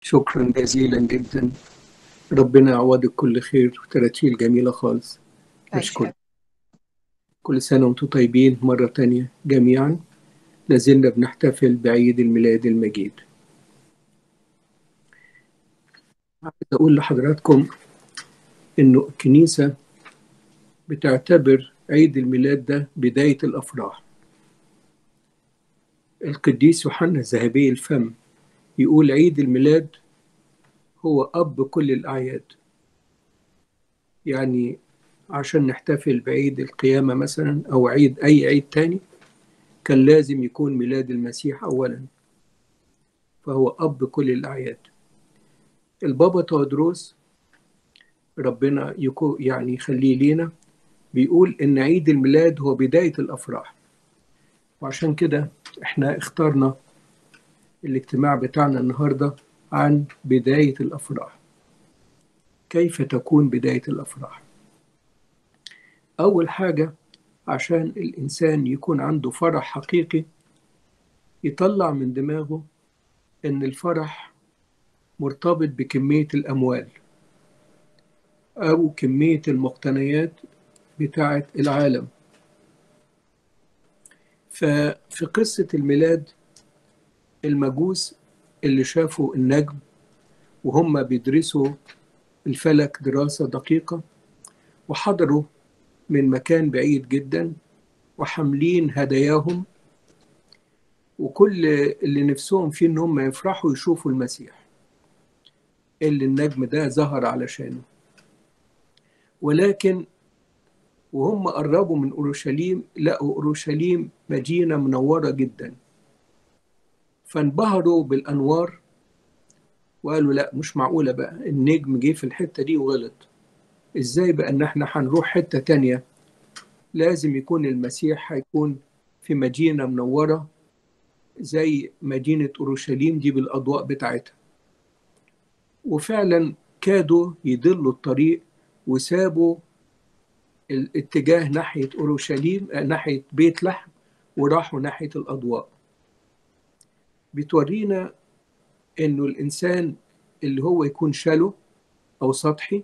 شكرا جزيلا جدا ربنا يعوضك كل خير وتراتيل جميلة خالص أشكر كل سنة وانتم طيبين مرة تانية جميعا لازلنا بنحتفل بعيد الميلاد المجيد عايز أقول لحضراتكم إنه الكنيسة بتعتبر عيد الميلاد ده بداية الأفراح القديس يوحنا الذهبي الفم يقول عيد الميلاد هو أب كل الأعياد يعني عشان نحتفل بعيد القيامة مثلا أو عيد أي عيد تاني كان لازم يكون ميلاد المسيح أولا فهو أب كل الأعياد البابا تودروس ربنا يكون يعني يخليه لينا بيقول إن عيد الميلاد هو بداية الأفراح وعشان كده إحنا اخترنا الاجتماع بتاعنا النهاردة عن بداية الأفراح كيف تكون بداية الأفراح أول حاجة عشان الإنسان يكون عنده فرح حقيقي يطلع من دماغه إن الفرح مرتبط بكمية الأموال أو كمية المقتنيات بتاعة العالم ففي قصة الميلاد المجوس اللي شافوا النجم وهم بيدرسوا الفلك دراسة دقيقة وحضروا من مكان بعيد جدا وحاملين هداياهم وكل اللي نفسهم فيه ان هم يفرحوا يشوفوا المسيح اللي النجم ده ظهر علشانه ولكن وهم قربوا من اورشليم لقوا اورشليم مدينه منوره جدا فانبهروا بالانوار وقالوا لا مش معقوله بقى النجم جه في الحته دي وغلط ازاي بقى ان احنا هنروح حته تانية لازم يكون المسيح هيكون في مدينه منوره زي مدينه اورشليم دي بالاضواء بتاعتها وفعلا كادوا يضلوا الطريق وسابوا الاتجاه ناحيه اورشليم ناحيه بيت لحم وراحوا ناحيه الاضواء بتورينا انه الانسان اللي هو يكون شالو او سطحي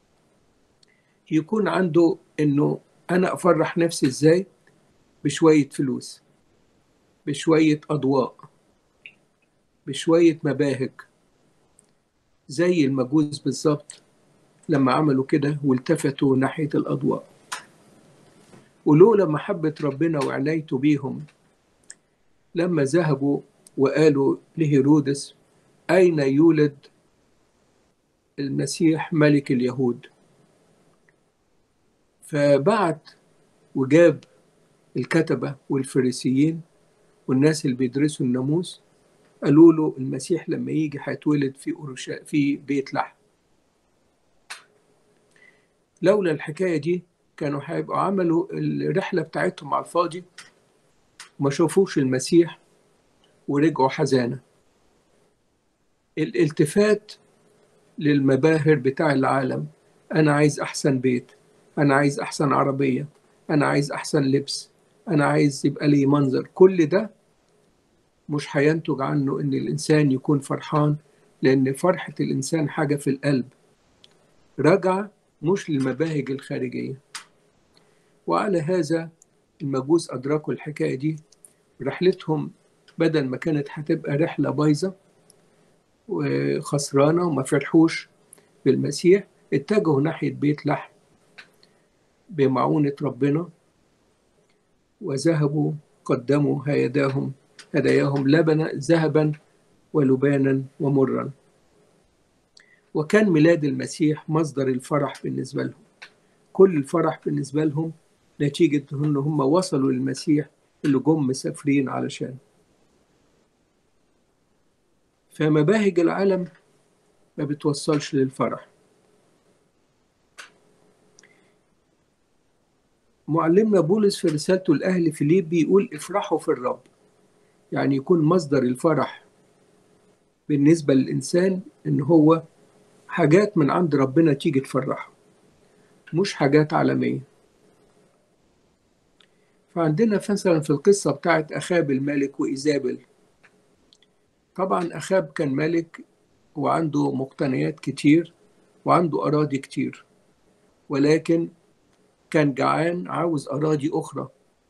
يكون عنده انه انا افرح نفسي ازاي بشويه فلوس بشويه اضواء بشويه مباهج زي المجوس بالظبط لما عملوا كده والتفتوا ناحيه الاضواء ولولا محبه ربنا وعنايته بيهم لما ذهبوا وقالوا لهيرودس اين يولد المسيح ملك اليهود فبعت وجاب الكتبة والفريسيين والناس اللي بيدرسوا الناموس قالوا له المسيح لما يجي هيتولد في أورشا في بيت لحم لولا الحكاية دي كانوا هيبقوا عملوا الرحلة بتاعتهم على الفاضي وما شافوش المسيح ورجعوا حزانة الالتفات للمباهر بتاع العالم أنا عايز أحسن بيت أنا عايز أحسن عربية أنا عايز أحسن لبس أنا عايز يبقى لي منظر كل ده مش هينتج عنه إن الإنسان يكون فرحان لأن فرحة الإنسان حاجة في القلب رجع مش للمباهج الخارجية وعلى هذا المجوس أدركوا الحكاية دي رحلتهم بدل ما كانت هتبقى رحلة بايظة وخسرانة وما فرحوش بالمسيح اتجهوا ناحية بيت لحم بمعونة ربنا وذهبوا قدموا هداهم هداياهم لبنا ذهبا ولبانا ومرا وكان ميلاد المسيح مصدر الفرح بالنسبة لهم كل الفرح بالنسبة لهم نتيجة ان هم وصلوا للمسيح اللي جم مسافرين علشان فمباهج العالم ما بتوصلش للفرح معلمنا بولس في رسالته لأهل فيليب بيقول افرحوا في الرب يعني يكون مصدر الفرح بالنسبة للإنسان إن هو حاجات من عند ربنا تيجي تفرحه مش حاجات عالمية فعندنا مثلا في القصة بتاعت أخاب الملك وإيزابل طبعا أخاب كان ملك وعنده مقتنيات كتير وعنده أراضي كتير ولكن كان جعان عاوز أراضي أخرى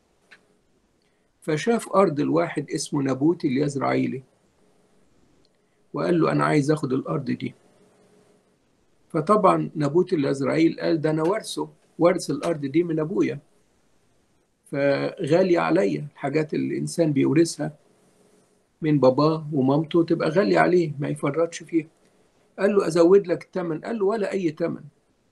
فشاف أرض الواحد اسمه نابوت اليزرعيلي وقال له أنا عايز أخد الأرض دي فطبعا نابوت اليزرعيل قال ده أنا ورثه ورث الأرض دي من أبويا فغالية عليا الحاجات اللي الإنسان بيورثها من باباه ومامته تبقى غالية عليه ما يفرطش فيها قال له أزود لك الثمن قال له ولا أي ثمن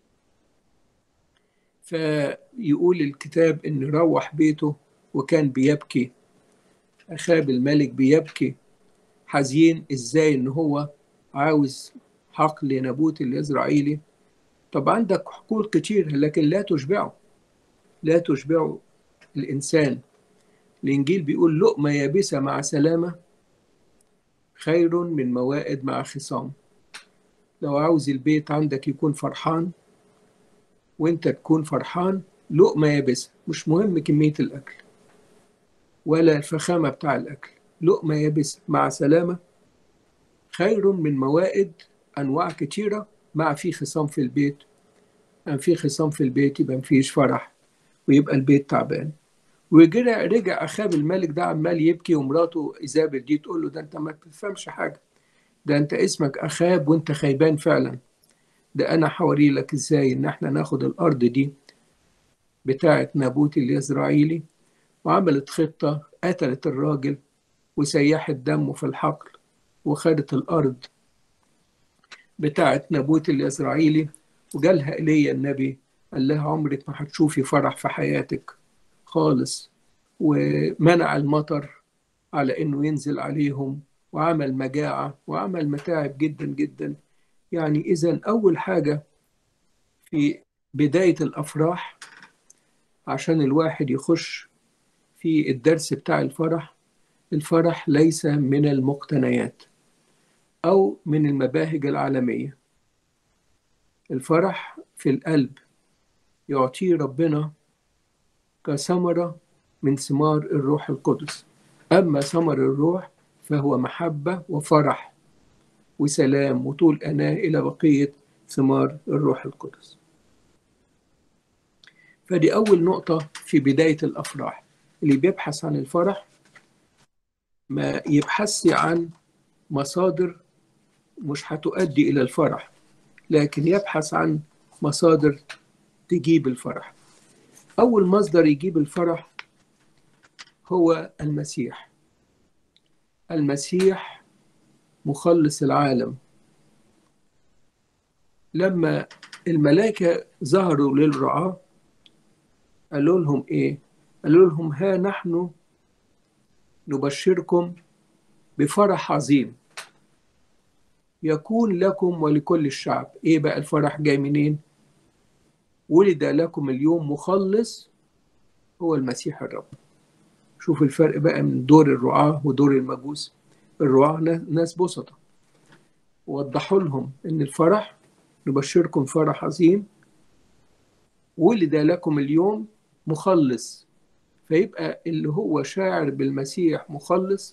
فيقول الكتاب إن روح بيته وكان بيبكي أخاب الملك بيبكي حزين إزاي إن هو عاوز حقل نابوت الإسرائيلي طب عندك حقول كتير لكن لا تشبعه لا تشبعه الإنسان الإنجيل بيقول لقمة يابسة مع سلامة خير من موائد مع خصام لو عاوز البيت عندك يكون فرحان وانت تكون فرحان لقمة يابسة مش مهم كمية الأكل ولا الفخامة بتاع الأكل لقمة يابسة مع سلامة خير من موائد أنواع كتيرة مع في خصام في البيت أن في خصام في البيت يبقى مفيش فرح ويبقى البيت تعبان ورجع رجع أخاب الملك ده عمال يبكي ومراته إيزابل دي تقول له ده أنت ما بتفهمش حاجة ده أنت اسمك أخاب وأنت خيبان فعلا ده أنا حوري لك إزاي إن إحنا ناخد الأرض دي بتاعة نابوت الإسرائيلي وعملت خطة قتلت الراجل وسيحت دمه في الحقل وخدت الأرض بتاعة نابوت الإسرائيلي وجالها إيليا النبي قال لها عمرك ما هتشوفي فرح في حياتك خالص ومنع المطر على إنه ينزل عليهم وعمل مجاعة وعمل متاعب جدا جدا يعني إذا أول حاجة في بداية الأفراح عشان الواحد يخش في الدرس بتاع الفرح الفرح ليس من المقتنيات أو من المباهج العالمية الفرح في القلب يعطيه ربنا كثمرة من ثمار الروح القدس أما ثمر الروح فهو محبة وفرح وسلام وطول أناة إلى بقية ثمار الروح القدس فدي أول نقطة في بداية الأفراح اللي بيبحث عن الفرح ما يبحث عن مصادر مش هتؤدي إلى الفرح لكن يبحث عن مصادر تجيب الفرح أول مصدر يجيب الفرح هو المسيح المسيح مخلص العالم لما الملائكة ظهروا للرعاة قالوا لهم إيه؟ قالوا لهم ها نحن نبشركم بفرح عظيم يكون لكم ولكل الشعب ايه بقى الفرح جاي منين ولد لكم اليوم مخلص هو المسيح الرب شوف الفرق بقى من دور الرعاة ودور المجوس الرعاة ناس بسطة وضحوا لهم ان الفرح نبشركم فرح عظيم ولد لكم اليوم مخلص فيبقى اللي هو شاعر بالمسيح مخلص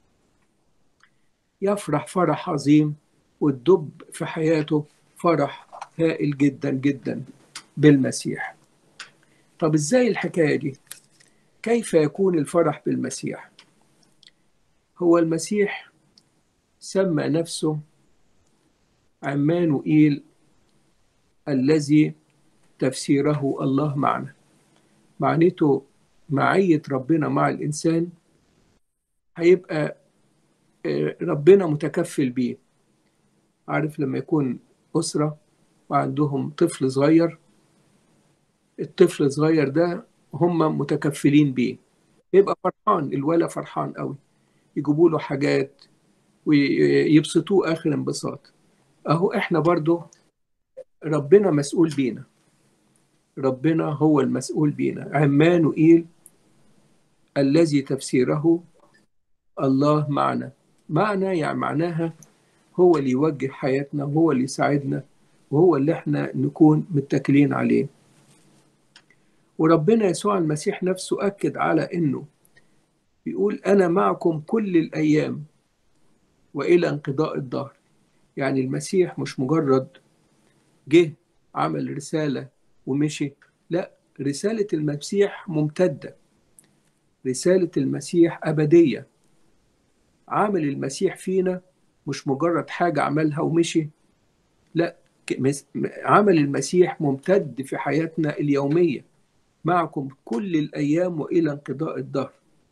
يفرح فرح عظيم والدب في حياته فرح هائل جدا جدا بالمسيح طب ازاي الحكايه دي كيف يكون الفرح بالمسيح هو المسيح سمى نفسه عمانوئيل الذي تفسيره الله معنا معناته معية ربنا مع الإنسان هيبقى ربنا متكفل بيه عارف لما يكون أسرة وعندهم طفل صغير الطفل الصغير ده هم متكفلين بيه يبقى فرحان الولد فرحان قوي يجيبوا له حاجات ويبسطوه آخر انبساط أهو إحنا برضو ربنا مسؤول بينا ربنا هو المسؤول بينا عمانوئيل الذي تفسيره الله معنا معنا يعني معناها هو اللي يوجه حياتنا وهو اللي يساعدنا وهو اللي احنا نكون متكلين عليه وربنا يسوع المسيح نفسه أكد على أنه بيقول أنا معكم كل الأيام وإلى انقضاء الدهر يعني المسيح مش مجرد جه عمل رسالة ومشي لا رسالة المسيح ممتدة رسالة المسيح أبدية عمل المسيح فينا مش مجرد حاجة عملها ومشي لا عمل المسيح ممتد في حياتنا اليومية معكم كل الأيام وإلى انقضاء الدهر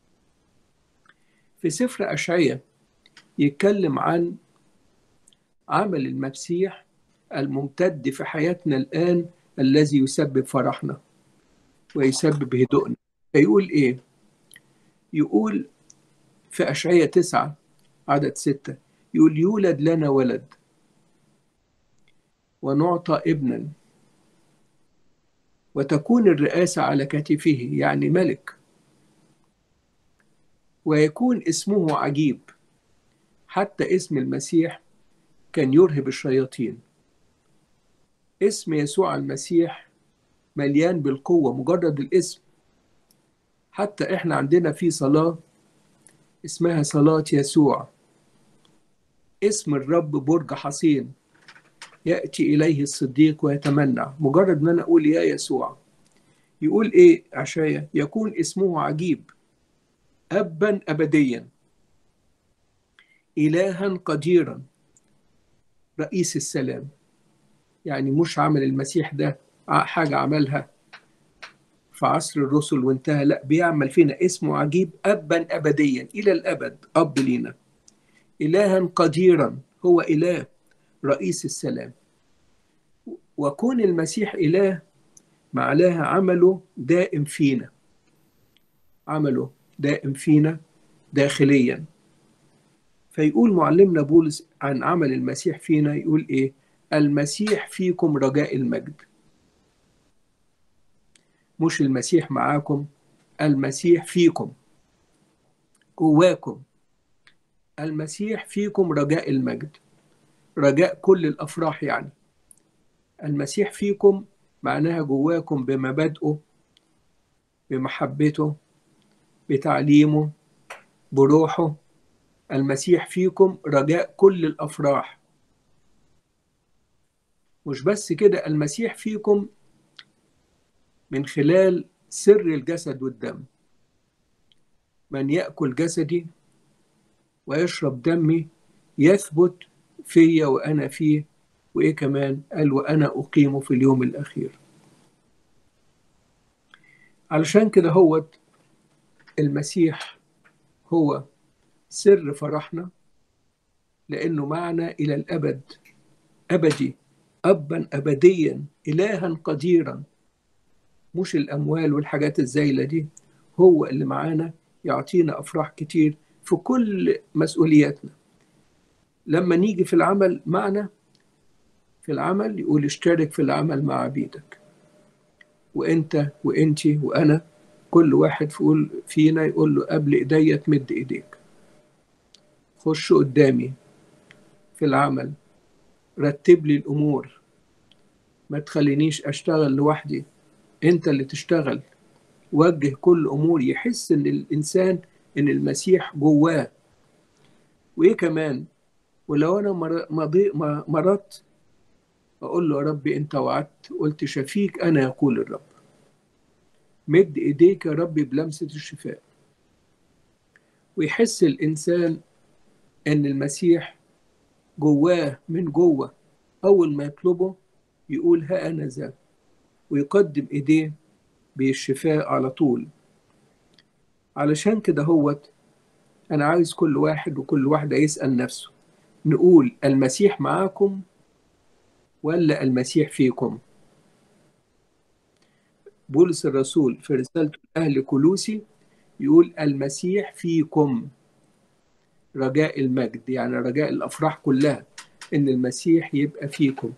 في سفر أشعية يتكلم عن عمل المسيح الممتد في حياتنا الآن الذي يسبب فرحنا ويسبب هدوءنا فيقول إيه؟ يقول في أشعية تسعة عدد ستة يقول يولد لنا ولد ونعطى ابنا وتكون الرئاسة على كتفه يعني ملك ويكون اسمه عجيب حتى اسم المسيح كان يرهب الشياطين اسم يسوع المسيح مليان بالقوة مجرد الاسم حتى احنا عندنا في صلاة اسمها صلاة يسوع اسم الرب برج حصين يأتي إليه الصديق ويتمنع مجرد ما أنا أقول يا يسوع يقول إيه عشايا يكون اسمه عجيب أبا أبديا إلها قديرا رئيس السلام يعني مش عمل المسيح ده حاجة عملها في عصر الرسل وانتهى لا بيعمل فينا اسمه عجيب أبا أبديا إلى الأبد أب لينا إلها قديرا هو إله رئيس السلام وكون المسيح إله معناها عمله دائم فينا عمله دائم فينا داخليا فيقول معلمنا بولس عن عمل المسيح فينا يقول إيه المسيح فيكم رجاء المجد مش المسيح معاكم المسيح فيكم جواكم المسيح فيكم رجاء المجد رجاء كل الافراح يعني المسيح فيكم معناها جواكم بمبادئه بمحبته بتعليمه بروحه المسيح فيكم رجاء كل الافراح مش بس كده المسيح فيكم من خلال سر الجسد والدم من ياكل جسدي ويشرب دمي يثبت فيا وانا فيه وايه كمان قال وانا اقيمه في اليوم الاخير علشان كده هو المسيح هو سر فرحنا لانه معنا الى الابد ابدي ابا ابديا الها قديرا مش الاموال والحاجات الزايله دي هو اللي معانا يعطينا افراح كتير في كل مسؤولياتنا لما نيجي في العمل معنا في العمل يقول اشترك في العمل مع عبيدك وانت وانتي وانا كل واحد يقول فينا يقول له قبل ايديا تمد ايديك خش قدامي في العمل رتب لي الامور ما تخلينيش اشتغل لوحدي انت اللي تشتغل وجه كل امور يحس ان الانسان ان المسيح جواه وايه كمان ولو انا مرضت اقول له يا رب انت وعدت قلت شفيك انا يقول الرب مد ايديك يا رب بلمسه الشفاء ويحس الانسان ان المسيح جواه من جوه اول ما يطلبه يقول ها انا ذا ويقدم ايديه بالشفاء على طول علشان كده هوت انا عايز كل واحد وكل واحده يسال نفسه نقول المسيح معاكم ولا المسيح فيكم بولس الرسول في رسالته أهل كلوسي يقول المسيح فيكم رجاء المجد يعني رجاء الأفراح كلها إن المسيح يبقى فيكم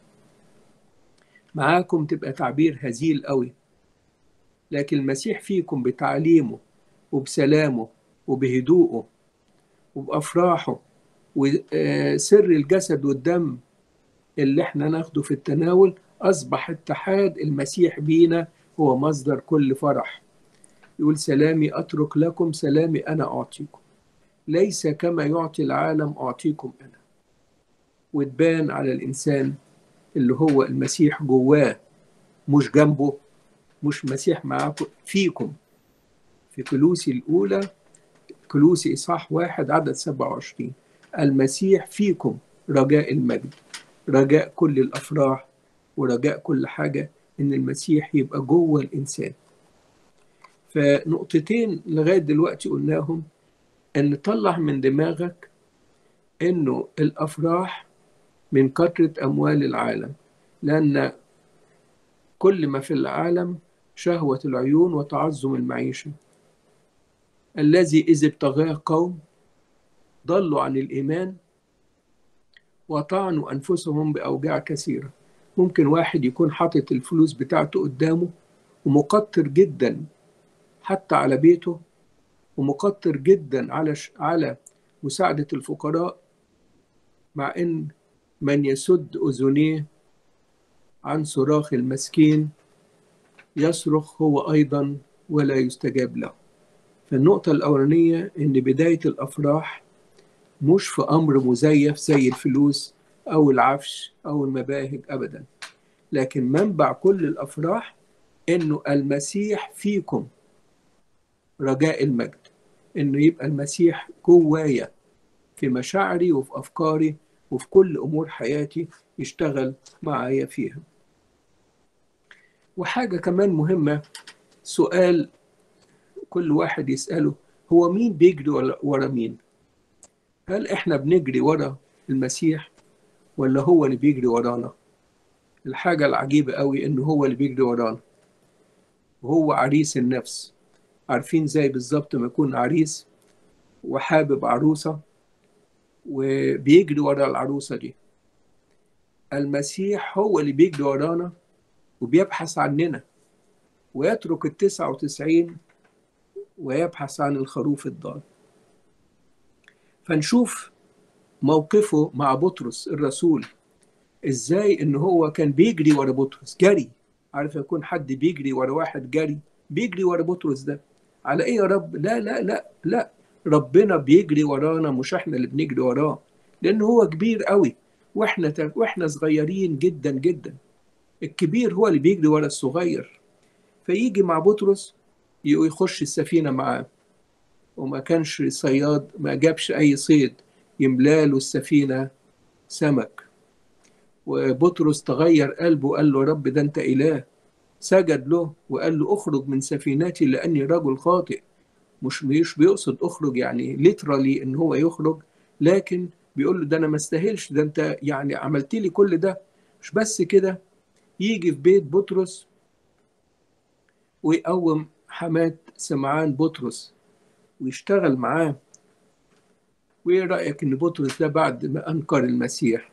معاكم تبقى تعبير هزيل قوي لكن المسيح فيكم بتعليمه وبسلامه وبهدوءه وبأفراحه وسر الجسد والدم اللي احنا ناخده في التناول أصبح اتحاد المسيح بينا هو مصدر كل فرح يقول سلامي أترك لكم سلامي أنا أعطيكم ليس كما يعطي العالم أعطيكم أنا وتبان على الإنسان اللي هو المسيح جواه مش جنبه مش مسيح معاكم فيكم في كلوسي الأولى كلوسي إصحاح واحد عدد 27 المسيح فيكم رجاء المجد رجاء كل الأفراح ورجاء كل حاجة إن المسيح يبقى جوه الإنسان فنقطتين لغاية دلوقتي قلناهم إن طلع من دماغك إنه الأفراح من كثرة أموال العالم لأن كل ما في العالم شهوة العيون وتعظم المعيشة الذي إذ ابتغاه قوم ضلوا عن الإيمان وطعنوا أنفسهم بأوجاع كثيرة ممكن واحد يكون حاطط الفلوس بتاعته قدامه ومقتر جدا حتى على بيته ومقتر جدا على ش... على مساعدة الفقراء مع إن من يسد أذنيه عن صراخ المسكين يصرخ هو أيضا ولا يستجاب له فالنقطة الأولانية إن بداية الأفراح مش في أمر مزيف زي الفلوس أو العفش أو المباهج أبدا لكن منبع كل الأفراح إنه المسيح فيكم رجاء المجد إنه يبقى المسيح جوايا في مشاعري وفي أفكاري وفي كل أمور حياتي يشتغل معايا فيها وحاجة كمان مهمة سؤال كل واحد يسأله هو مين بيجري ورا مين هل احنا بنجري ورا المسيح ولا هو اللي بيجري ورانا الحاجة العجيبة قوي انه هو اللي بيجري ورانا وهو عريس النفس عارفين زي بالظبط ما يكون عريس وحابب عروسة وبيجري ورا العروسة دي المسيح هو اللي بيجري ورانا وبيبحث عننا ويترك التسعة وتسعين ويبحث عن الخروف الضال فنشوف موقفه مع بطرس الرسول ازاي ان هو كان بيجري ورا بطرس جري عارف يكون حد بيجري ورا واحد جري بيجري ورا بطرس ده على ايه يا رب لا لا لا لا ربنا بيجري ورانا مش احنا اللي بنجري وراه لان هو كبير قوي واحنا واحنا صغيرين جدا جدا الكبير هو اللي بيجري ورا الصغير فيجي مع بطرس يخش السفينه معاه وما كانش صياد ما جابش اي صيد يملاله السفينه سمك وبطرس تغير قلبه وقال له رب ده انت اله سجد له وقال له اخرج من سفينتي لاني رجل خاطئ مش مش بيقصد اخرج يعني ليترالي ان هو يخرج لكن بيقول له ده انا ما استاهلش ده انت يعني عملت لي كل ده مش بس كده يجي في بيت بطرس ويقوم حماة سمعان بطرس ويشتغل معاه وايه رأيك ان بطرس ده بعد ما انكر المسيح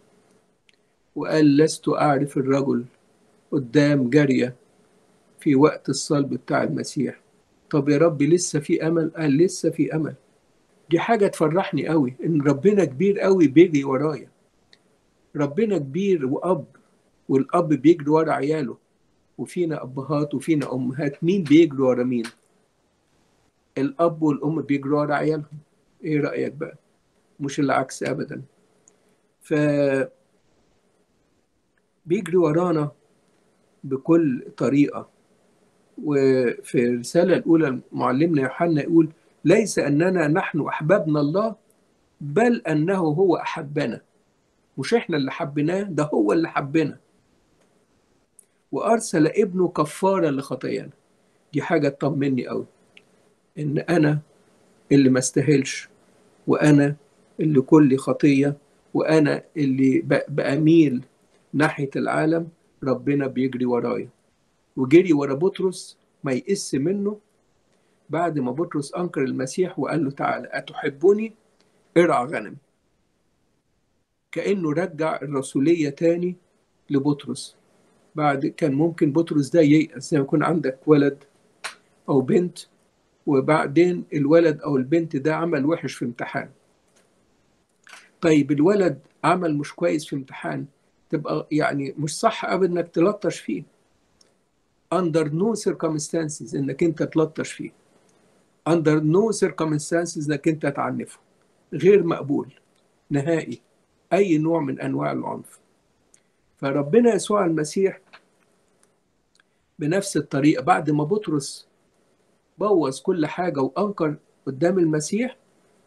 وقال لست اعرف الرجل قدام جارية في وقت الصلب بتاع المسيح طب يا رب لسه في امل قال لسه في امل دي حاجة تفرحني قوي ان ربنا كبير قوي بيجري ورايا ربنا كبير واب والاب بيجري ورا عياله وفينا ابهات وفينا امهات مين بيجري ورا مين الاب والام بيجروا ورا عيالهم ايه رايك بقى مش العكس ابدا ف بيجري ورانا بكل طريقه وفي الرساله الاولى معلمنا يوحنا يقول ليس اننا نحن احببنا الله بل انه هو احبنا مش احنا اللي حبيناه ده هو اللي حبنا وارسل ابنه كفاره لخطايانا دي حاجه تطمني قوي ان انا اللي ما استاهلش وانا اللي كل خطيه وانا اللي باميل ناحيه العالم ربنا بيجري ورايا وجري ورا بطرس ما يقس منه بعد ما بطرس انكر المسيح وقال له تعالى اتحبني ارعى غنمي كانه رجع الرسوليه تاني لبطرس بعد كان ممكن بطرس ده ييأس زي ما يكون عندك ولد او بنت وبعدين الولد او البنت ده عمل وحش في امتحان طيب الولد عمل مش كويس في امتحان تبقى يعني مش صح ابدا انك تلطش فيه under no circumstances انك انت تلطش فيه under no circumstances انك انت تعنفه غير مقبول نهائي أي نوع من أنواع العنف فربنا يسوع المسيح بنفس الطريقة بعد ما بطرس بوظ كل حاجة وأنكر قدام المسيح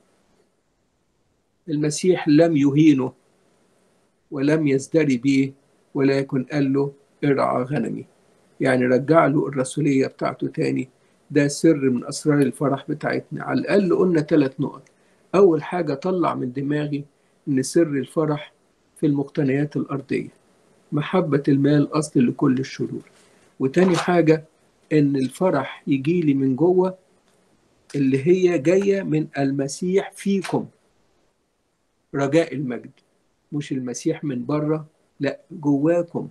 المسيح لم يهينه ولم يزدري به ولكن قال له ارعى غنمي يعني رجع له الرسولية بتاعته تاني ده سر من أسرار الفرح بتاعتنا على الأقل قلنا ثلاث نقط أول حاجة طلع من دماغي إن سر الفرح في المقتنيات الأرضية محبة المال أصل لكل الشرور وتاني حاجة إن الفرح يجي لي من جوه اللي هي جاية من المسيح فيكم رجاء المجد مش المسيح من بره لا جواكم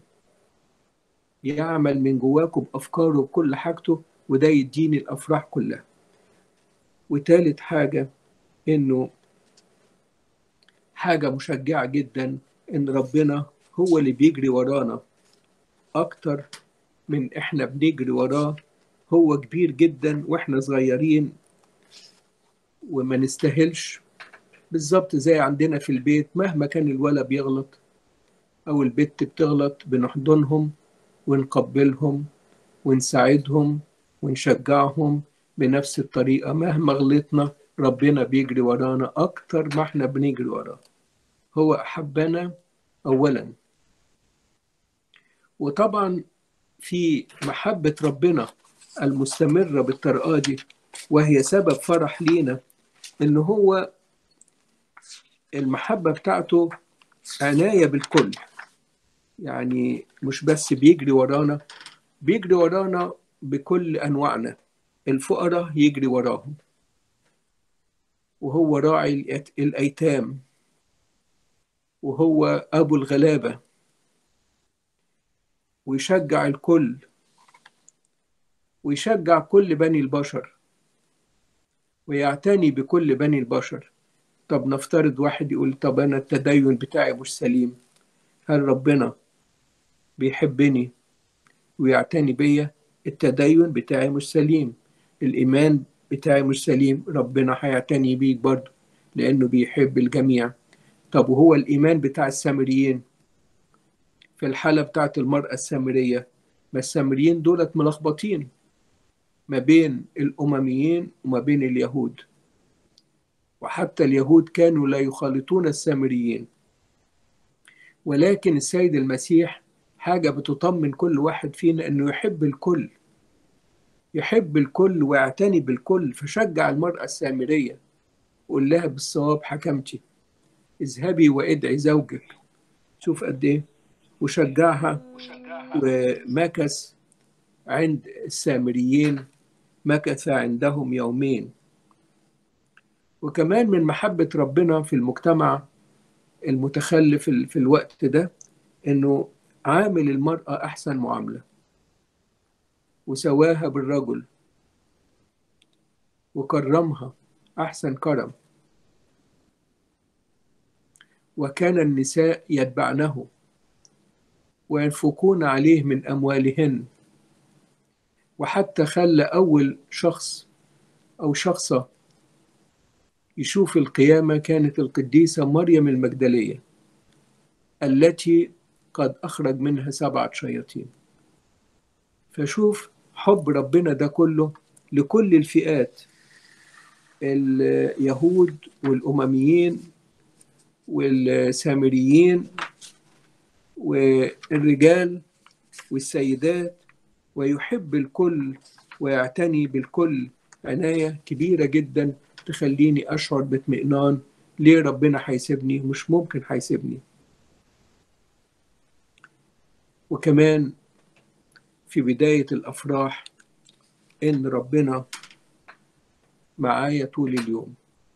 يعمل من جواكم بأفكاره وكل حاجته وده يديني الأفراح كلها وتالت حاجة إنه حاجة مشجعة جدا إن ربنا هو اللي بيجري ورانا أكتر من إحنا بنجري وراه هو كبير جدا وإحنا صغيرين وما نستاهلش بالظبط زي عندنا في البيت مهما كان الولد بيغلط أو البت بتغلط بنحضنهم ونقبلهم ونساعدهم ونشجعهم بنفس الطريقة مهما غلطنا ربنا بيجري ورانا أكتر ما احنا بنجري وراه هو أحبنا أولا وطبعا في محبة ربنا المستمرة بالطريقة دي وهي سبب فرح لينا إن هو المحبة بتاعته عناية بالكل يعني مش بس بيجري ورانا بيجري ورانا بكل أنواعنا الفقراء يجري وراهم وهو راعي الأيتام وهو أبو الغلابة ويشجع الكل ويشجع كل بني البشر ويعتني بكل بني البشر طب نفترض واحد يقول طب أنا التدين بتاعي مش سليم هل ربنا بيحبني ويعتني بيا التدين بتاعي مش سليم الإيمان بتاعي مش سليم ربنا هيعتني بيك برضه لأنه بيحب الجميع طب وهو الإيمان بتاع السامريين في الحالة بتاعت المرأة السامرية ما السامريين دولت ملخبطين ما بين الأمميين وما بين اليهود وحتى اليهود كانوا لا يخالطون السامريين ولكن السيد المسيح حاجة بتطمن كل واحد فينا أنه يحب الكل يحب الكل ويعتني بالكل فشجع المرأة السامرية وقول لها بالصواب حكمتي اذهبي وادعي زوجك شوف قد ايه وشجعها ومكث عند السامريين مكث عندهم يومين وكمان من محبة ربنا في المجتمع المتخلف في الوقت ده انه عامل المرأة أحسن معاملة وسواها بالرجل وكرمها أحسن كرم وكان النساء يتبعنه وينفقون عليه من أموالهن وحتى خلى أول شخص أو شخصة يشوف القيامة كانت القديسة مريم المجدلية التي قد أخرج منها سبعة شياطين فشوف حب ربنا ده كله لكل الفئات اليهود والأمميين والسامريين والرجال والسيدات ويحب الكل ويعتني بالكل عناية كبيرة جدا تخليني أشعر باطمئنان ليه ربنا هيسيبني مش ممكن هيسيبني وكمان في بداية الأفراح إن ربنا معايا طول اليوم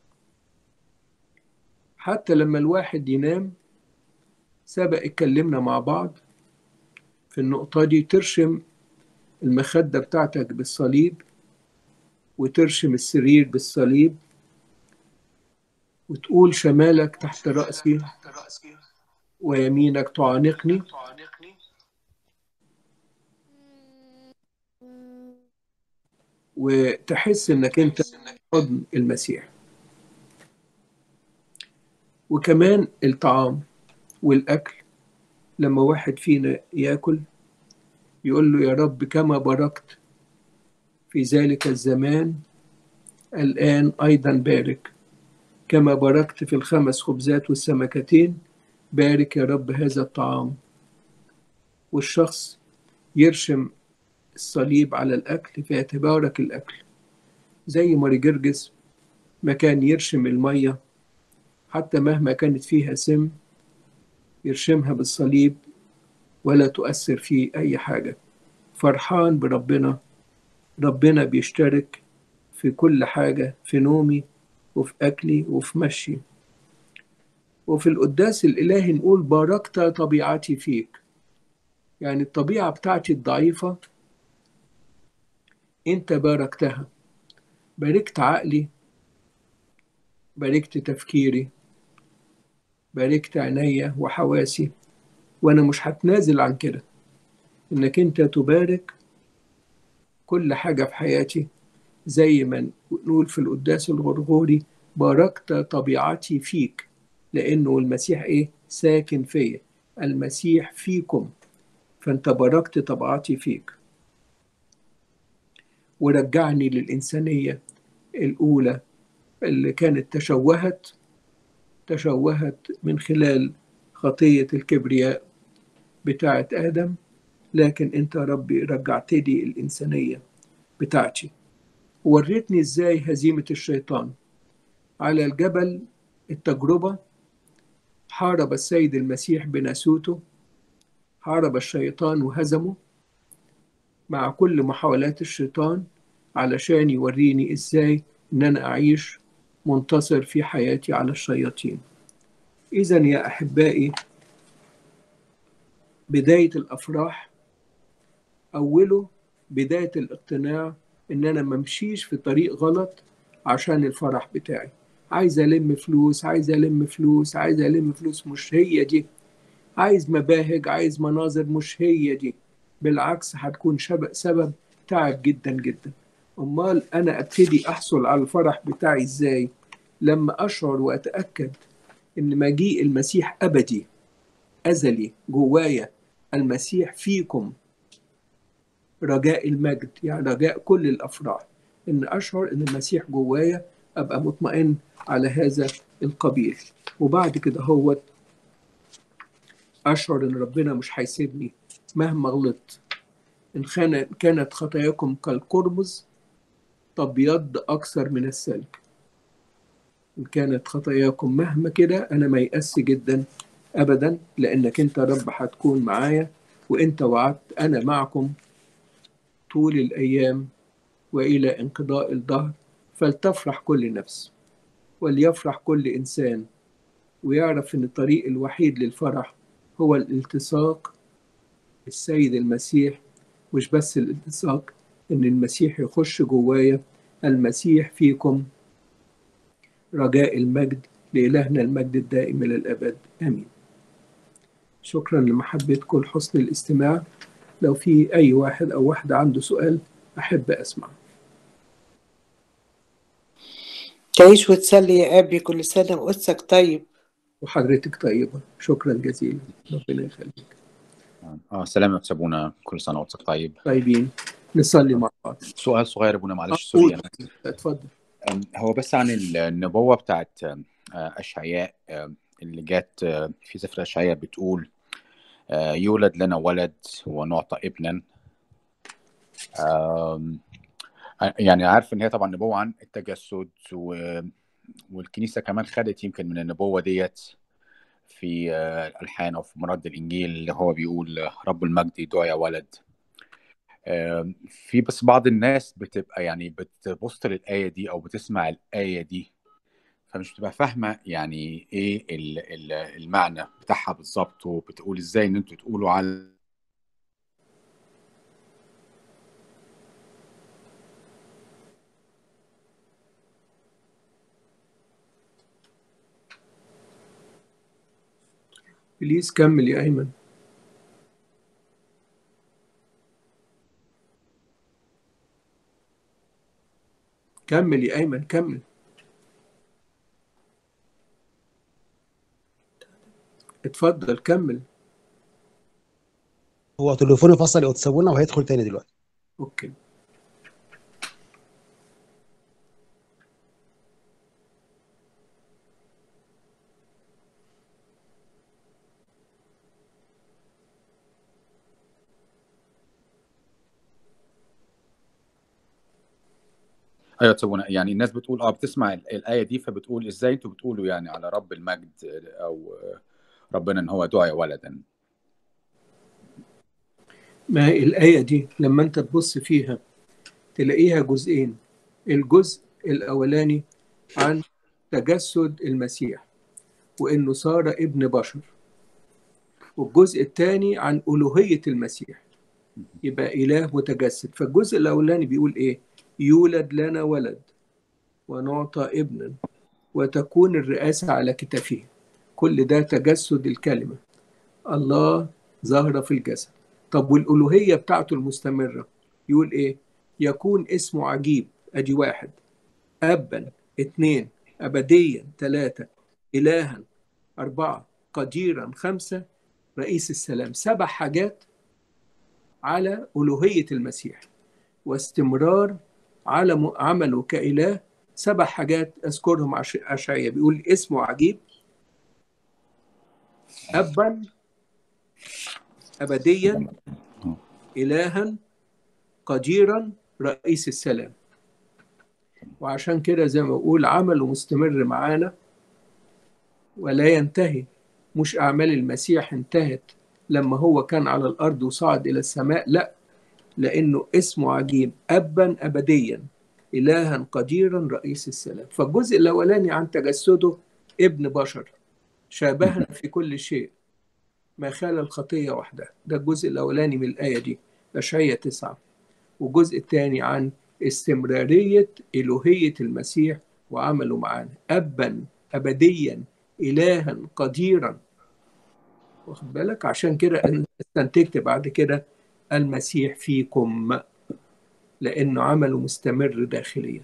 حتى لما الواحد ينام سبق اتكلمنا مع بعض في النقطة دي ترشم المخدة بتاعتك بالصليب وترشم السرير بالصليب وتقول شمالك تحت رأسي ويمينك تعانقني وتحس انك انت حضن المسيح وكمان الطعام والأكل لما واحد فينا ياكل يقول له يا رب كما باركت في ذلك الزمان الآن أيضا بارك كما باركت في الخمس خبزات والسمكتين بارك يا رب هذا الطعام والشخص يرشم الصليب على الأكل فيتبارك الأكل زي ماري جرجس ما كان يرشم المية حتى مهما كانت فيها سم يرشمها بالصليب ولا تؤثر فيه أي حاجة فرحان بربنا ربنا بيشترك في كل حاجة في نومي وفي أكلي وفي مشي وفي القداس الإلهي نقول باركت طبيعتي فيك يعني الطبيعة بتاعتي الضعيفة أنت باركتها باركت عقلي باركت تفكيري باركت عينيا وحواسي وأنا مش هتنازل عن كده إنك أنت تبارك كل حاجة في حياتي زي ما نقول في القداس الغرغوري باركت طبيعتي فيك لأنه المسيح إيه ساكن فيا المسيح فيكم فأنت باركت طبيعتي فيك ورجعني للإنسانية الأولى اللي كانت تشوهت تشوهت من خلال خطية الكبرياء بتاعة آدم لكن أنت ربي رجعت لي الإنسانية بتاعتي وريتني إزاي هزيمة الشيطان على الجبل التجربة حارب السيد المسيح بناسوته حارب الشيطان وهزمه مع كل محاولات الشيطان علشان يوريني ازاي ان انا اعيش منتصر في حياتي على الشياطين اذا يا احبائي بدايه الافراح اوله بدايه الاقتناع ان انا ممشيش في طريق غلط عشان الفرح بتاعي عايز الم فلوس عايز الم فلوس عايز الم فلوس مش هي دي عايز مباهج عايز مناظر مش هي دي بالعكس هتكون سبب تعب جدا جدا امال انا ابتدي احصل على الفرح بتاعي ازاي لما اشعر واتاكد ان مجيء المسيح ابدي ازلي جوايا المسيح فيكم رجاء المجد يعني رجاء كل الافراح ان اشعر ان المسيح جوايا ابقى مطمئن على هذا القبيل وبعد كده هو اشعر ان ربنا مش هيسيبني مهما غلطت ان كانت خطاياكم كالقرمز تبيض اكثر من الثلج ان كانت خطاياكم مهما كده انا ما يأس جدا ابدا لانك انت رب هتكون معايا وانت وعدت انا معكم طول الايام والى انقضاء الدهر فلتفرح كل نفس وليفرح كل انسان ويعرف ان الطريق الوحيد للفرح هو الالتصاق بالسيد المسيح مش بس الالتصاق ان المسيح يخش جوايا المسيح فيكم رجاء المجد لإلهنا المجد الدائم إلى الأبد آمين شكرا لمحبتكم لحسن الاستماع لو في أي واحد أو واحدة عنده سؤال أحب أسمع تعيش وتسلي يا أبي كل سنة وقدسك طيب وحضرتك طيبة شكرا جزيلا ربنا يخليك اه سلام يا أستاذ ابونا كل سنه وانت طيب طيبين نصلي مع بعض سؤال صغير يا ابونا معلش قول. سوري أنا. اتفضل أم، هو بس عن النبوه بتاعت آه، اشعياء آه، اللي جت آه، في سفر اشعياء بتقول آه، يولد لنا ولد ونعطى ابنا آم، يعني عارف ان هي طبعا نبوه عن التجسد و والكنيسه كمان خدت يمكن من النبوه ديت في آه، الالحان او في مراد الانجيل اللي هو بيقول آه، رب المجد يدعى يا ولد آم، في بس بعض الناس بتبقى يعني بتبص للآية دي أو بتسمع الآية دي فمش بتبقى فاهمة يعني إيه ال- ال- المعنى بتاعها بالظبط وبتقول إزاي إن أنتوا تقولوا على بليز كمل يا أيمن كمل يا أيمن كمل اتفضل كمل هو تليفوني فصل وتسابونا وهيدخل تاني دلوقتي اوكي ايوه تسوونا يعني الناس بتقول اه بتسمع ال- الايه دي فبتقول ازاي انتوا بتقولوا يعني على رب المجد او ربنا ان هو دعي ولدا ما هي الآية دي لما أنت تبص فيها تلاقيها جزئين الجزء الأولاني عن تجسد المسيح وإنه صار ابن بشر والجزء الثاني عن ألوهية المسيح يبقى إله متجسد فالجزء الأولاني بيقول إيه يولد لنا ولد ونعطى ابنا وتكون الرئاسة على كتفه كل ده تجسد الكلمة الله ظهر في الجسد طب والألوهية بتاعته المستمرة يقول إيه يكون اسمه عجيب أدي واحد أبا اتنين أبديا ثلاثة إلها أربعة قديرا خمسة رئيس السلام سبع حاجات على ألوهية المسيح واستمرار على م- عمله كإله سبع حاجات أذكرهم عش- أشعية بيقول اسمه عجيب أبا أبديا إلها قديرا رئيس السلام وعشان كده زي ما بقول عمله مستمر معانا ولا ينتهي مش أعمال المسيح انتهت لما هو كان على الأرض وصعد إلى السماء لا لأنه اسمه عجيب أبا أبديا إلها قديرا رئيس السلام فالجزء الأولاني عن تجسده ابن بشر شابهنا في كل شيء ما خلا الخطية وحدها ده الجزء الأولاني من الآية دي أشعية تسعة والجزء الثاني عن استمرارية إلوهية المسيح وعمله معانا أبا أبديا إلها قديرا واخد بالك عشان كده أنا استنتجت بعد كده المسيح فيكم لأنه عمله مستمر داخليا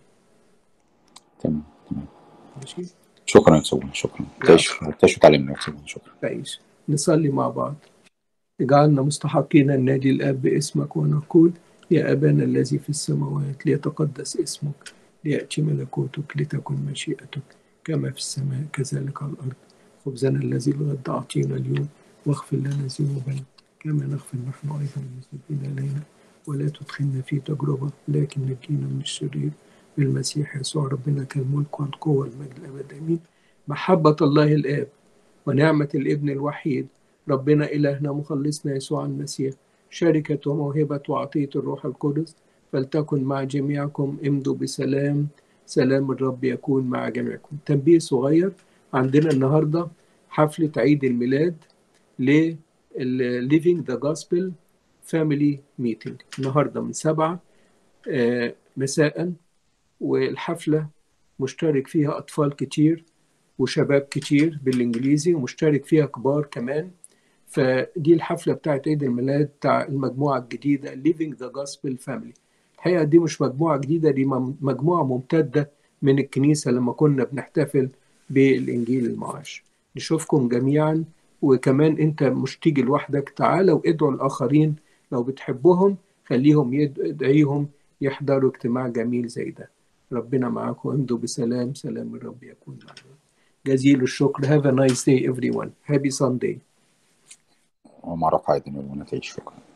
تمام تمام ماشي شكرا يا تسوونا شكرا تعيش تعيش وتعلمنا يا تسوونا شكرا كويس نصلي مع بعض اجعلنا مستحقين أن نادي الآب باسمك ونقول يا أبانا الذي في السماوات ليتقدس اسمك ليأتي ملكوتك لتكن مشيئتك كما في السماء كذلك على الأرض خبزنا الذي الغد أعطينا اليوم واغفر لنا ذنوبنا كما نغفر نحن أيضا المذنبين إلينا ولا تدخلنا في تجربة لكن نجينا من الشرير بالمسيح يسوع ربنا كالملك والقوة والمجد الأبد آمين محبة الله الآب ونعمة الابن الوحيد ربنا إلهنا مخلصنا يسوع المسيح شركة وموهبة وعطية الروح القدس فلتكن مع جميعكم امضوا بسلام سلام الرب يكون مع جميعكم تنبيه صغير عندنا النهاردة حفلة عيد الميلاد ل Living the Gospel Family Meeting النهاردة من سبعة آه، مساء والحفلة مشترك فيها أطفال كتير وشباب كتير بالإنجليزي ومشترك فيها كبار كمان فدي الحفلة بتاعت عيد الميلاد بتاع المجموعة الجديدة Living the Gospel Family الحقيقة دي مش مجموعة جديدة دي مم- مجموعة ممتدة من الكنيسة لما كنا بنحتفل بالإنجيل المعاش نشوفكم جميعا وكمان انت مش تيجي لوحدك تعالى وادعوا الآخرين لو بتحبهم خليهم يد- ادعيهم يحضروا اجتماع جميل زي ده ربنا معاكم امضوا بسلام سلام الرب يكون معكم جزيل الشكر have a nice day everyone happy Sunday ومع روح عيد تعيش شكرا